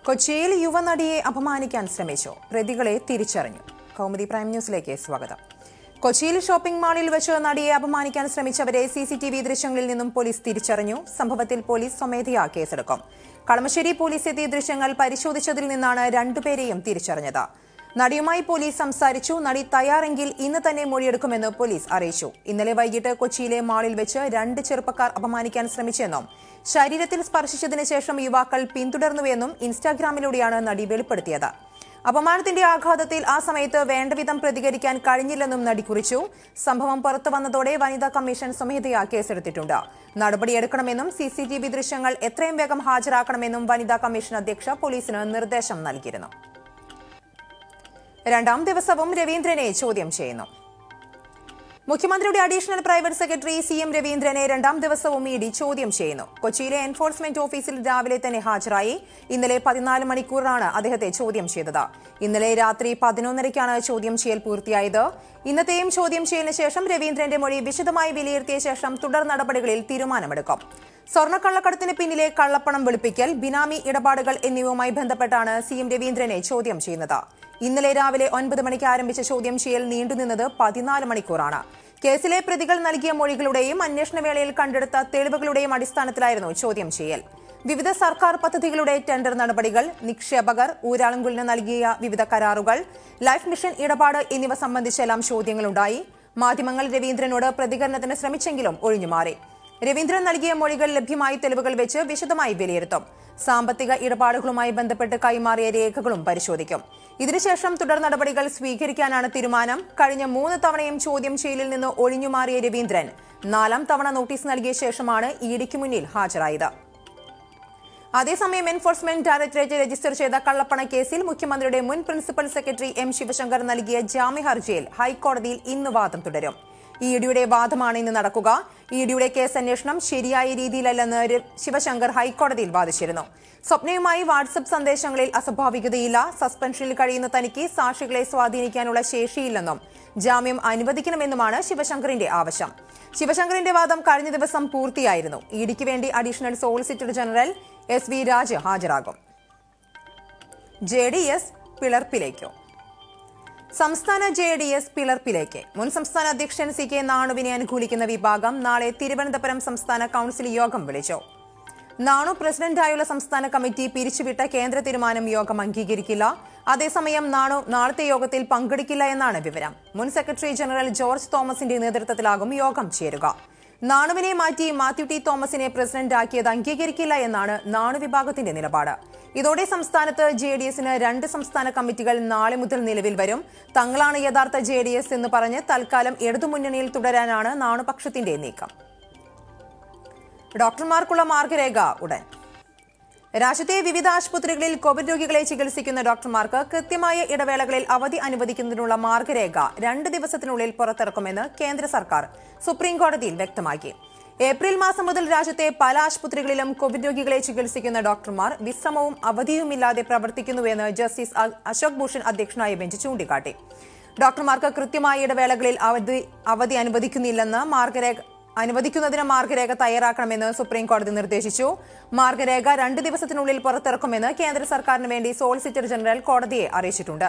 കൊച്ചിയിൽ യുവനടിയെ അപമാനിക്കാൻ ശ്രമിച്ചു പ്രതികളെ തിരിച്ചറിഞ്ഞു കൗമുദി പ്രൈം ന്യൂസിലേക്ക് സ്വാഗതം കൊച്ചിയിൽ ഷോപ്പിംഗ് മാളിൽ വെച്ച് നടിയെ അപമാനിക്കാൻ ശ്രമിച്ചവരെ സി സി ടി വി ദൃശ്യങ്ങളിൽ നിന്നും പോലീസ് തിരിച്ചറിഞ്ഞു സംഭവത്തിൽ പോലീസ് സ്വമേധയാ കേസെടുക്കും കളമശ്ശേരി പോലീസ് എത്തിയ ദൃശ്യങ്ങൾ പരിശോധിച്ചതിൽ നിന്നാണ് രണ്ടുപേരെയും തിരിച്ചറിഞ്ഞത് നടിയുമായി പോലീസ് സംസാരിച്ചു നടി തയ്യാറെങ്കിൽ ഇന്ന് തന്നെ മൊഴിയെടുക്കുമെന്ന് പോലീസ് അറിയിച്ചു ഇന്നലെ വൈകിട്ട് കൊച്ചിയിലെ മാളിൽ വെച്ച് രണ്ട് ചെറുപ്പക്കാർ അപമാനിക്കാൻ ശ്രമിച്ചെന്നും ശരീരത്തിൽ സ്പർശിച്ചതിന് ശേഷം യുവാക്കൾ പിന്തുടർന്നുവെന്നും ഇൻസ്റ്റാഗ്രാമിലൂടെയാണ് നടി വെളിപ്പെടുത്തിയത് അപമാനത്തിന്റെ ആഘാതത്തിൽ ആ സമയത്ത് വേണ്ടവിധം പ്രതികരിക്കാൻ കഴിഞ്ഞില്ലെന്നും നടി കുറിച്ചു സംഭവം പുറത്തു വന്നതോടെ വനിതാ കമ്മീഷൻ സ്വമേധയാ കേസെടുത്തിട്ടുണ്ട് നടപടിയെടുക്കണമെന്നും സി സി ടി വി ദൃശ്യങ്ങൾ എത്രയും വേഗം ഹാജരാക്കണമെന്നും വനിതാ കമ്മീഷൻ അധ്യക്ഷ പോലീസിന് നിർദ്ദേശം നൽകിയിരുന്നു രണ്ടാം ദിവസവും രവീന്ദ്രനെ ചോദ്യം ചെയ്യുന്നു മുഖ്യമന്ത്രിയുടെ additional private secretary C M രവീന്ദ്രനെ രണ്ടാം ദിവസവും ഇ ഡി ചോദ്യം ചെയ്യുന്നു കൊച്ചിയിലെ എൻഫോഴ്സ്മെന്റ് ഓഫീസിൽ രാവിലെ തന്നെ ഹാജരായി ഇന്നലെ പതിനാല് മണിക്കൂറാണ് അദ്ദേഹത്തെ ചോദ്യം ചെയ്തത് ഇന്നലെ രാത്രി പതിനൊന്നരയ്ക്കാണ് ചോദ്യം ചെയ്യൽ പൂർത്തിയായത് ഇന്നത്തെയും ചോദ്യം ചെയ്യലിന് ശേഷം രവീന്ദ്രന്റെ മൊഴി വിശദമായി വിലയിരുത്തിയ ശേഷം തുടർ നടപടികളിൽ തീരുമാനമെടുക്കും സ്വർണ്ണക്കള്ളക്കടത്തിന് പിന്നിലെ കള്ളപ്പണം വെളുപ്പിക്കൽ ബിനാമി ഇടപാടുകൾ എന്നിവയുമായി ബന്ധപ്പെട്ടാണ് സി എം രവീന്ദ്രനെ ചോദ്യം ചെയ്യുന്നത് ഇന്നലെ രാവിലെ ഒൻപത് മണിക്ക് ആരംഭിച്ച ചോദ്യം ചെയ്യൽ നീണ്ടുനിന്നത് പതിനാല് മണിക്കൂറാണ് കേസിലെ പ്രതികൾ നൽകിയ മൊഴികളുടെയും അന്വേഷണവേളയിൽ കണ്ടെടുത്ത തെളിവുകളുടെയും അടിസ്ഥാനത്തിലായിരുന്നു ചോദ്യം ചെയ്യൽ വിവിധ സർക്കാർ പദ്ധതികളുടെ ടെൻഡർ നടപടികൾ നിക്ഷേപകർ ഊരാളുങ്കുലിന് നൽകിയ വിവിധ കരാറുകൾ ലൈഫ് മിഷൻ ഇടപാട് എന്നിവ സംബന്ധിച്ചെല്ലാം ചോദ്യങ്ങളുണ്ടായി മാധ്യമങ്ങൾ രവീന്ദ്രനോട് പ്രതികരണത്തിന് ശ്രമിച്ചെങ്കിലും ഒഴിഞ്ഞുമാറി രവീന്ദ്രൻ നൽകിയ മൊഴികൾ ലഭ്യമായ തെളിവുകൾ വെച്ച് വിശദമായി വിലയിരുത്തും സാമ്പത്തിക ഇടപാടുകളുമായി ബന്ധപ്പെട്ട് കൈമാറിയ രേഖകളും പരിശോധിക്കും ഇതിനുശേഷം തുടർ നടപടികൾ സ്വീകരിക്കാനാണ് തീരുമാനം കഴിഞ്ഞ മൂന്ന് തവണയും ചോദ്യം ചെയ്യലിൽ നിന്ന് ഒഴിഞ്ഞുമാറിയ രവീന്ദ്രൻ നാലാം തവണ നോട്ടീസ് നൽകിയ ശേഷമാണ് ഇഡിക്ക് മുന്നിൽ ഹാജരായത് അതേസമയം എൻഫോഴ്സ്മെന്റ് ഡയറക്ടറേറ്റ് രജിസ്റ്റർ ചെയ്ത കള്ളപ്പണ കേസിൽ മുഖ്യമന്ത്രിയുടെ മുൻ പ്രിൻസിപ്പൽ സെക്രട്ടറി എം ശിവശങ്കർ നൽകിയ ജാമ്യ ഹർജിയിൽ ഹൈക്കോടതിയിൽ ഇന്ന് വാദം തുടരും ഇഡിയുടെ വാദമാണ് ഇന്ന് നടക്കുക ഇഡിയുടെ കേസ് അന്വേഷണം ശരിയായ രീതിയിലല്ലെന്ന് ര- ശിവശങ്കർ ഹൈക്കോടതിയിൽ വാദിച്ചിരുന്നു സ്വപ്നയുമായി വാട്സപ്പ് സന്ദേശങ്ങളിൽ അസ്വാഭാവികതയില്ല സസ്പെൻഷനിൽ കഴിയുന്ന തനിക്ക് സാക്ഷികളെ സ്വാധീനിക്കാനുള്ള ശേഷിയില്ലെന്നും ജാമ്യം അനുവദിക്കണമെന്നുമാണ് ശിവശങ്കറിന്റെ ആവശ്യം ശിവശങ്കറിന്റെ വാദം കഴിഞ്ഞ ദിവസം പൂർത്തിയായിരുന്നു ഇഡിക്ക് വേണ്ടി additional solicitor general S V Raj ഹാജരാകും ജെ ഡി എസ് പിളർപ്പിലേക്കോ സംസ്ഥാന ജെ ഡി എസ് പിളർപ്പിലേക്ക് മുൻ സംസ്ഥാന അധ്യക്ഷൻ സി കെ നാണുവിനെ അനുകൂലിക്കുന്ന വിഭാഗം നാളെ തിരുവനന്തപുരം സംസ്ഥാന കൌൺസിൽ യോഗം വിളിച്ചു നാണു പ്രസിഡന്റായുള്ള സംസ്ഥാന കമ്മിറ്റി പിരിച്ചുവിട്ട കേന്ദ്ര തീരുമാനം യോഗം അംഗീകരിക്കില്ല അതേസമയം നാണു നാളത്തെ യോഗത്തിൽ പങ്കെടുക്കില്ല എന്നാണ് വിവരം മുൻ സെക്രട്ടറി ജനറൽ ജോർജ് തോമസിന്റെ നേതൃത്വത്തിലാകും യോഗം ചേരുക നാണുവിനെ മാറ്റി മാത്യു ടി തോമസിനെ പ്രസിഡന്റാക്കിയത് അംഗീകരിക്കില്ല എന്നാണ് നാണു വിഭാഗത്തിന്റെ നിലപാട് ഇതോടെ സംസ്ഥാനത്ത് ജെ ഡി എസിന് രണ്ട് സംസ്ഥാന കമ്മിറ്റികൾ നാളെ മുതൽ നിലവിൽ വരും തങ്ങളാണ് യഥാർത്ഥ ജെ ഡി എസ് എന്ന് പറഞ്ഞ് തൽക്കാലം ഇടതുമുന്നണിയിൽ തുടരാനാണ് നാണുപക്ഷത്തിന്റെ നീക്കം ഡോക്ടർമാർക്കുള്ള മാർഗരേഖ ഉടൻ രാജ്യത്തെ വിവിധ ആശുപത്രികളിൽ കോവിഡ് രോഗികളെ ചികിത്സിക്കുന്ന ഡോക്ടർമാർക്ക് കൃത്യമായ ഇടവേളകളിൽ അവധി അനുവദിക്കുന്നതിനുള്ള മാർഗരേഖ രണ്ട് ദിവസത്തിനുള്ളിൽ പുറത്തിറക്കുമെന്ന് കേന്ദ്ര സർക്കാർ സുപ്രീം കോടതിയിൽ വ്യക്തമാക്കി ഏപ്രിൽ മാസം മുതൽ രാജ്യത്തെ പല ആശുപത്രികളിലും കോവിഡ് രോഗികളെ ചികിത്സിക്കുന്ന ഡോക്ടർമാർ വിശ്രമവും അവധിയുമില്ലാതെ പ്രവർത്തിക്കുന്നുവെന്ന് ജസ്റ്റിസ് അ- അശോക് ഭൂഷൺ അധ്യക്ഷനായ ബെഞ്ച് ചൂണ്ടിക്കാട്ടി ഡോക്ടർമാർക്ക് കൃത്യമായ ഇടവേളകളിൽ അവധി അവധി അനുവദിക്കുന്നില്ലെന്ന് മാർഗരേഖ അനുവദിക്കുന്നതിന് മാർഗരേഖ തയ്യാറാക്കണമെന്ന് സുപ്രീം കോടതി നിർദ്ദേശിച്ചു മാർഗരേഖ രണ്ട് ദിവസത്തിനുള്ളിൽ പുറത്തിറക്കുമെന്ന് കേന്ദ്ര സർക്കാരിന് വേണ്ടി സോളിസിറ്റർ ജനറൽ കോടതിയെ അറിയിച്ചിട്ടുണ്ട്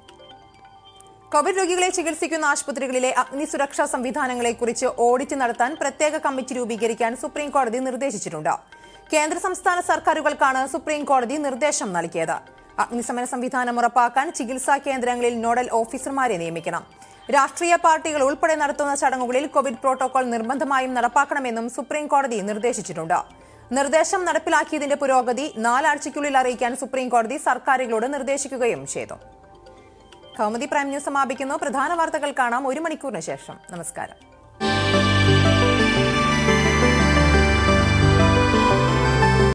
കോവിഡ് രോഗികളെ ചികിത്സിക്കുന്ന ആശുപത്രികളിലെ അഗ്നി സുരക്ഷാ സംവിധാനങ്ങളെക്കുറിച്ച് ഓഡിറ്റ് നടത്താൻ പ്രത്യേക കമ്മിറ്റി രൂപീകരിക്കാൻ സുപ്രീം കോടതി നിർദ്ദേശിച്ചിട്ടുണ്ട് കേന്ദ്ര സംസ്ഥാന സർക്കാരുകൾക്കാണ് സുപ്രീം കോടതി നിർദ്ദേശം നൽകിയത് അഗ്നിശമന സംവിധാനം ഉറപ്പാക്കാൻ ചികിത്സാ കേന്ദ്രങ്ങളിൽ നോഡൽ ഓഫീസർമാരെ നിയമിക്കണം രാഷ്ട്രീയ പാർട്ടികൾ ഉൾപ്പെടെ നടത്തുന്ന ചടങ്ങുകളിൽ കോവിഡ് പ്രോട്ടോകോൾ നിർബന്ധമായും നടപ്പാക്കണമെന്നും സുപ്രീം കോടതി നിർദ്ദേശിച്ചിട്ടുണ്ട് നിർദ്ദേശം നടപ്പിലാക്കിയതിന്റെ പുരോഗതി നാലാഴ്ചയ്ക്കുള്ളിൽ അറിയിക്കാൻ സുപ്രീം കോടതി സർക്കാരുകളോട് നിർദ്ദേശിക്കുകയും ചെയ്തു കൗമുദി പ്രൈം ന്യൂസ് സമാപിക്കുന്നു പ്രധാന വാർത്തകൾ കാണാം ഒരു മണിക്കൂറിന് ശേഷം നമസ്കാരം